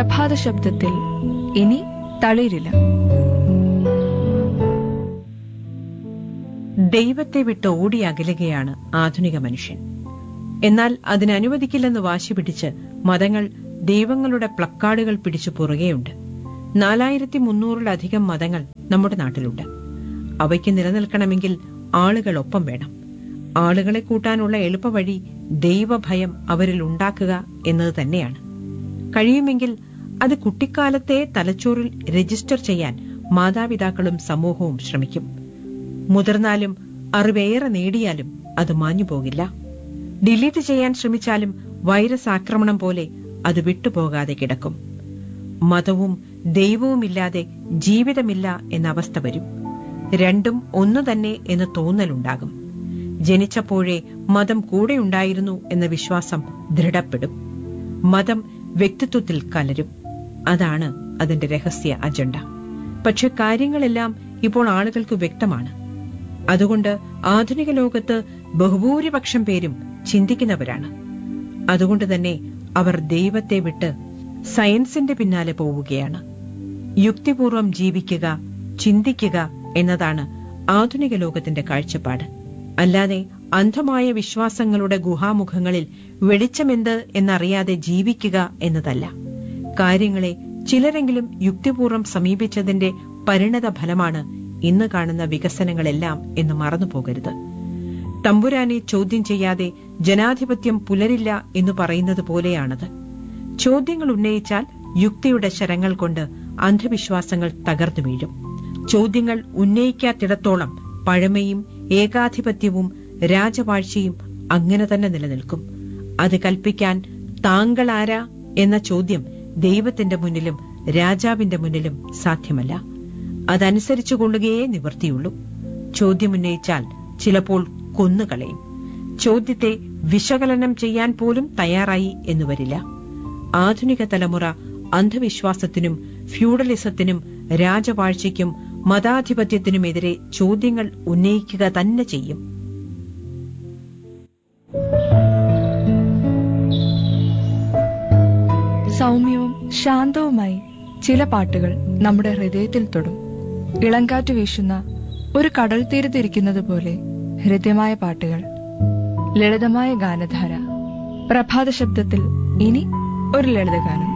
പ്രഭാത ശബ്ദത്തിൽ ഇനി തളിരില്ല ദൈവത്തെ വിട്ട് ഓടി അകലുകയാണ് ആധുനിക മനുഷ്യൻ എന്നാൽ അതിനനുവദിക്കില്ലെന്ന് വാശി പിടിച്ച് മതങ്ങൾ ദൈവങ്ങളുടെ പ്ലക്കാർഡുകൾ പിടിച്ചു പുറകെയുണ്ട് നാലായിരത്തി മുന്നൂറിലധികം മതങ്ങൾ നമ്മുടെ നാട്ടിലുണ്ട് അവയ്ക്ക് നിലനിൽക്കണമെങ്കിൽ ആളുകൾ ഒപ്പം വേണം ആളുകളെ കൂട്ടാനുള്ള എളുപ്പവഴി ദൈവഭയം അവരിൽ ഉണ്ടാക്കുക എന്നത് തന്നെയാണ് കഴിയുമെങ്കിൽ അത് കുട്ടിക്കാലത്തെ തലച്ചോറിൽ രജിസ്റ്റർ ചെയ്യാൻ മാതാപിതാക്കളും സമൂഹവും ശ്രമിക്കും മുതിർന്നാലും അറിവേറെ നേടിയാലും അത് മാഞ്ഞു പോകില്ല ഡിലീറ്റ് ചെയ്യാൻ ശ്രമിച്ചാലും വൈറസ് ആക്രമണം പോലെ അത് വിട്ടുപോകാതെ കിടക്കും മതവും ദൈവവുമില്ലാതെ ജീവിതമില്ല എന്ന അവസ്ഥ വരും രണ്ടും ഒന്നു തന്നെ എന്ന് തോന്നലുണ്ടാകും ജനിച്ചപ്പോഴേ മതം കൂടെയുണ്ടായിരുന്നു എന്ന വിശ്വാസം ദൃഢപ്പെടും മതം വ്യക്തിത്വത്തിൽ കലരും അതാണ് അതിന്റെ രഹസ്യ അജണ്ട പക്ഷെ കാര്യങ്ങളെല്ലാം ഇപ്പോൾ ആളുകൾക്ക് വ്യക്തമാണ് അതുകൊണ്ട് ആധുനിക ലോകത്ത് ബഹുഭൂരിപക്ഷം പേരും ചിന്തിക്കുന്നവരാണ് അതുകൊണ്ട് തന്നെ അവർ ദൈവത്തെ വിട്ട് സയൻസിന്റെ പിന്നാലെ പോവുകയാണ് യുക്തിപൂർവം ജീവിക്കുക ചിന്തിക്കുക എന്നതാണ് ആധുനിക ലോകത്തിന്റെ കാഴ്ചപ്പാട് അല്ലാതെ അന്ധമായ വിശ്വാസങ്ങളുടെ ഗുഹാമുഖങ്ങളിൽ വെളിച്ചമെന്ത് എന്നറിയാതെ ജീവിക്കുക എന്നതല്ല കാര്യങ്ങളെ ചിലരെങ്കിലും യുക്തിപൂർവം സമീപിച്ചതിന്റെ പരിണത ഫലമാണ് ഇന്ന് കാണുന്ന വികസനങ്ങളെല്ലാം എന്ന് മറന്നു പോകരുത് തമ്പുരാനെ ചോദ്യം ചെയ്യാതെ ജനാധിപത്യം പുലരില്ല എന്ന് പറയുന്നത് പോലെയാണത് ചോദ്യങ്ങൾ ഉന്നയിച്ചാൽ യുക്തിയുടെ ശരങ്ങൾ കൊണ്ട് അന്ധവിശ്വാസങ്ങൾ തകർന്നു വീഴും ചോദ്യങ്ങൾ ഉന്നയിക്കാത്തിടത്തോളം പഴമയും ഏകാധിപത്യവും രാജവാഴ്ചയും അങ്ങനെ തന്നെ നിലനിൽക്കും അത് കൽപ്പിക്കാൻ താങ്കൾ ആരാ എന്ന ചോദ്യം ദൈവത്തിന്റെ മുന്നിലും രാജാവിന്റെ മുന്നിലും സാധ്യമല്ല അതനുസരിച്ചു കൊള്ളുകയേ നിവർത്തിയുള്ളൂ ചോദ്യമുന്നയിച്ചാൽ ചിലപ്പോൾ കൊന്നുകളയും ചോദ്യത്തെ വിശകലനം ചെയ്യാൻ പോലും തയ്യാറായി എന്ന് വരില്ല ആധുനിക തലമുറ അന്ധവിശ്വാസത്തിനും ഫ്യൂഡലിസത്തിനും രാജവാഴ്ചയ്ക്കും മതാധിപത്യത്തിനുമെതിരെ ചോദ്യങ്ങൾ ഉന്നയിക്കുക തന്നെ ചെയ്യും സൗമ്യവും ശാന്തവുമായി ചില പാട്ടുകൾ നമ്മുടെ ഹൃദയത്തിൽ തൊടും ഇളങ്കാറ്റ് വീശുന്ന ഒരു കടൽ തീരത്തിരിക്കുന്നത് പോലെ ഹൃദ്യമായ പാട്ടുകൾ ലളിതമായ ഗാനധാര പ്രഭാത ശബ്ദത്തിൽ ഇനി ഒരു ലളിതഗാനം